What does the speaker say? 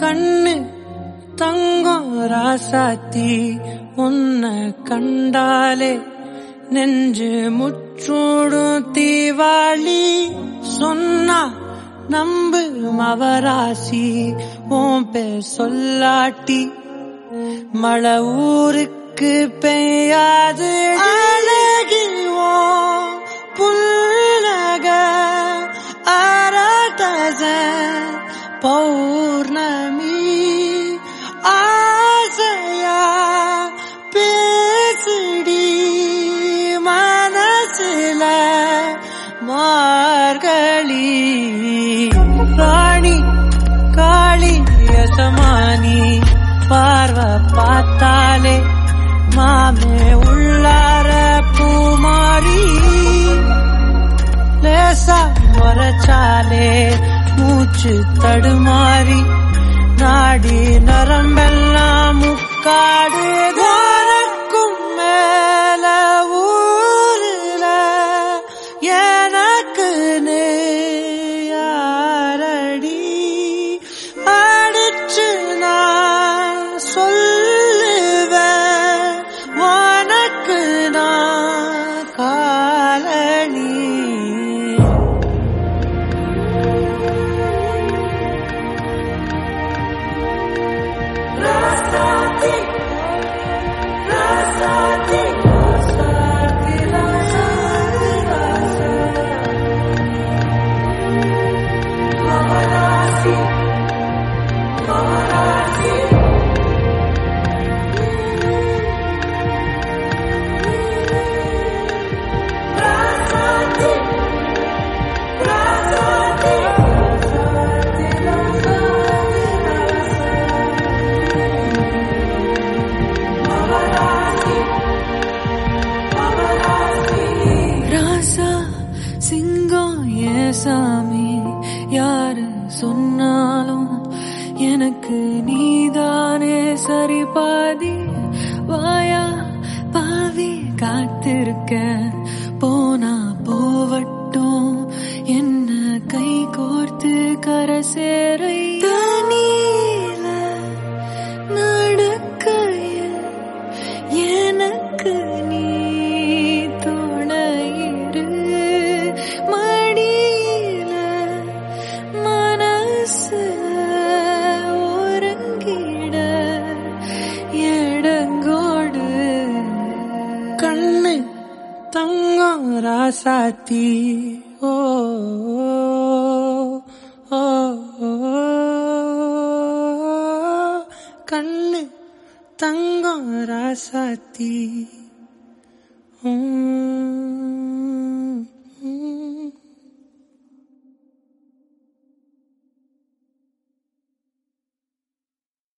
கண்ணு தங்கம் ராசாத்தி உன்னை கண்டாலே நெஞ்சு முற்றோடும் தீவாளி சொன்னா நம்பு மவராசி உன் பேர் சொல்லாட்டி மழை ஊருக்கு பெய்யாது அழகி உன் புல்லக ஆராதச பௌர்ணமி ஆசையா பேசிடி மனசுல மார்கழி ராணி காளி யசமானி பார்வை பார்த்தாலே மாமே உள்ளார பூமாரி லேசா முறைச்சாலே மூச்சு தடுமாறி நாடி நரம்பெல்லாம் முக்காடு வானக்கும் மேல ஊருல எனக்கு யாரடி அடிச்சு நான் சொல்லுவேன் உனக்கு நான் காலனி ராசா சிங்கம் ஏசாமி யாரு சொன்னாலும் எனக்கு நீதானே சரி பாதி வாயா பாவி காத்திருக்க போனா போவட்டும் என்ன கை கோர்த்து கரை சேரை தனியில நடக்கையில் எனக்கு நீ துணையிரு மடியில மனசு ஒருங்கிட எடங்கோடு கண்ணு தங்கம் ராசாத்தி ஓ ஓ, ஓ, கண்ணு தங்கம் ராசாத்தி உம்